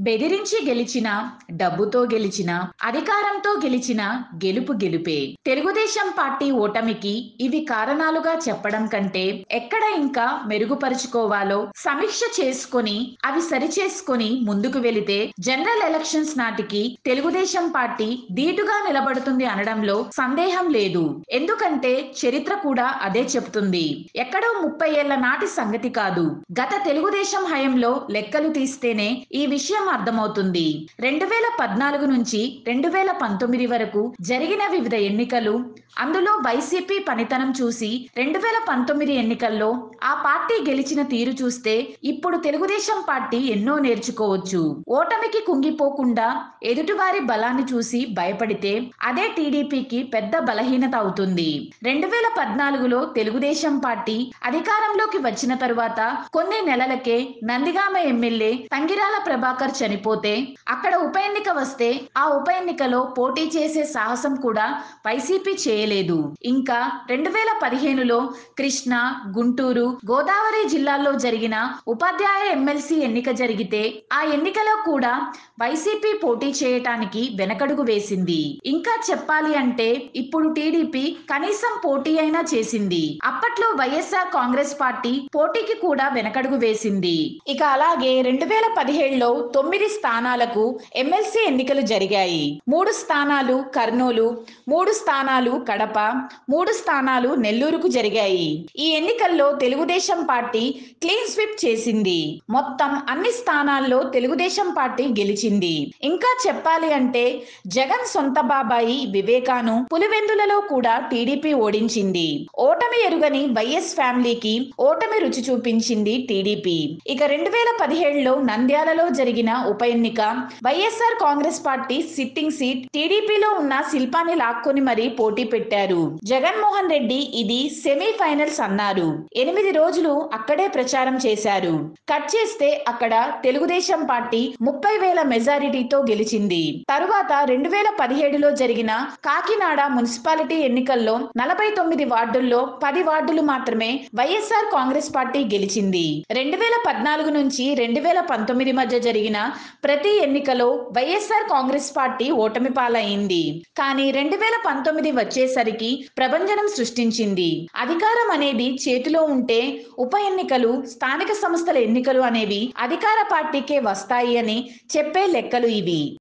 బెదిరించి గెలిచిన డబ్బుతో గెలిచిన అధికారంతో గెలిచిన గెలుపు గెలుపే తెలుగుదేశం పార్టీ ఓటమికి ఇవి కారణాలుగా చెప్పడం కంటే ఎక్కడ ఇంకా మెరుగుపరుచుకోవాలో సమీక్ష చేసుకొని అవి సరిచేసుకొని ముందుకు వెళితే జనరల్ ఎలక్షన్స్ నాటికి తెలుగుదేశం పార్టీ ధీటుగా నిలబడుతుంది అనడంలో సందేహం లేదు ఎందుకంటే చరిత్ర కూడా అదే చెప్తుంది ఎక్కడో ముప్పై ఏళ్ల నాటి సంగతి కాదు గత తెలుగుదేశం హయంలో లెక్కలు తీస్తేనే ఈ విషయం అర్థమవుతుంది రెండు వేల పద్నాలుగు నుంచి రెండు వేల పంతొమ్మిది వరకు జరిగిన వివిధ ఎన్నికలు అందులో వైసీపీ పనితనం చూసి రెండు వేల పంతొమ్మిది ఎన్నికల్లో ఆ పార్టీ గెలిచిన తీరు చూస్తే ఇప్పుడు తెలుగుదేశం పార్టీ ఎన్నో నేర్చుకోవచ్చు ఓటమికి కుంగిపోకుండా ఎదుటివారి బలాన్ని చూసి భయపడితే అదే టీడీపీకి పెద్ద బలహీనత అవుతుంది రెండు వేల పద్నాలుగులో తెలుగుదేశం పార్టీ అధికారంలోకి వచ్చిన తరువాత కొన్ని నెలలకే నందిగామ ఎమ్మెల్యే తంగిరాల ప్రభాకర్ చనిపోతే అక్కడ ఉప ఎన్నిక వస్తే ఆ ఉప ఎన్నికలో పోటీ చేసే సాహసం కూడా వైసీపీ చేయలేదు ఇంకా రెండు వేల పదిహేనులో కృష్ణా గుంటూరు గోదావరి జిల్లాల్లో జరిగిన ఉపాధ్యాయ ఎమ్మెల్సీ ఎన్నిక జరిగితే ఆ ఎన్నికలో కూడా వైసీపీ పోటీ చేయటానికి వెనకడుగు వేసింది ఇంకా చెప్పాలి అంటే ఇప్పుడు టీడీపీ కనీసం పోటీ అయినా చేసింది అప్పట్లో వైఎస్ఆర్ కాంగ్రెస్ పార్టీ పోటీకి కూడా వెనకడుగు వేసింది ఇక అలాగే రెండు వేల పదిహేడులో తొమ్మిది స్థానాలకు ఎమ్మెల్సీ ఎన్నికలు జరిగాయి మూడు స్థానాలు కర్నూలు మూడు స్థానాలు కడప మూడు స్థానాలు నెల్లూరుకు జరిగాయి ఈ ఎన్నికల్లో తెలుగుదేశం పార్టీ క్లీన్ స్విప్ చేసింది మొత్తం అన్ని స్థానాల్లో తెలుగుదేశం పార్టీ గెలిచింది ఇంకా చెప్పాలి అంటే జగన్ సొంత బాబాయి వివేకాను పులివెందులలో కూడా టీడీపీ ఓడించింది ఓటమి ఎరుగని వైఎస్ ఫ్యామిలీకి ఓటమి రుచి చూపించింది టీడీపీ ఇక రెండు వేల పదిహేడులో నంద్యాలలో జరిగిన ఉప ఎన్నిక YSR Congress party sitting seat టీడీపీలో ఉన్న శిల్పాన్ని లాక్కొని మరీ పోటీ పెట్టారు జగన్మోహన్ రెడ్డి ఇది సెమీ ఫైనల్స్ అన్నారు ఎనిమిది రోజులు అక్కడే ప్రచారం చేశారు కట్ చేస్తే అక్కడ తెలుగుదేశం పార్టీ ముప్పై వేల మెజారిటీతో గెలిచింది తరువాత రెండు వేల పదిహేడులో జరిగిన కాకినాడ మున్సిపాలిటీ ఎన్నికల్లో నలభై తొమ్మిది వార్డుల్లో పది వార్డులు మాత్రమే వైఎస్ఆర్ కాంగ్రెస్ పార్టీ గెలిచింది రెండు వేల పద్నాలుగు నుంచి రెండు వేల పంతొమ్మిది మధ్య జరిగిన ప్రతి ఎన్నికలో వైఎస్ఆర్ కాంగ్రెస్ పార్టీ ఓటమి పాలైంది కానీ రెండు వేల పంతొమ్మిది వచ్చేసరికి ప్రభంజనం సృష్టించింది అధికారం అనేది చేతిలో ఉంటే ఉప ఎన్నికలు స్థానిక సంస్థల ఎన్నికలు అనేవి అధికార పార్టీకే వస్తాయి అని చెప్పే లెక్కలు ఇవి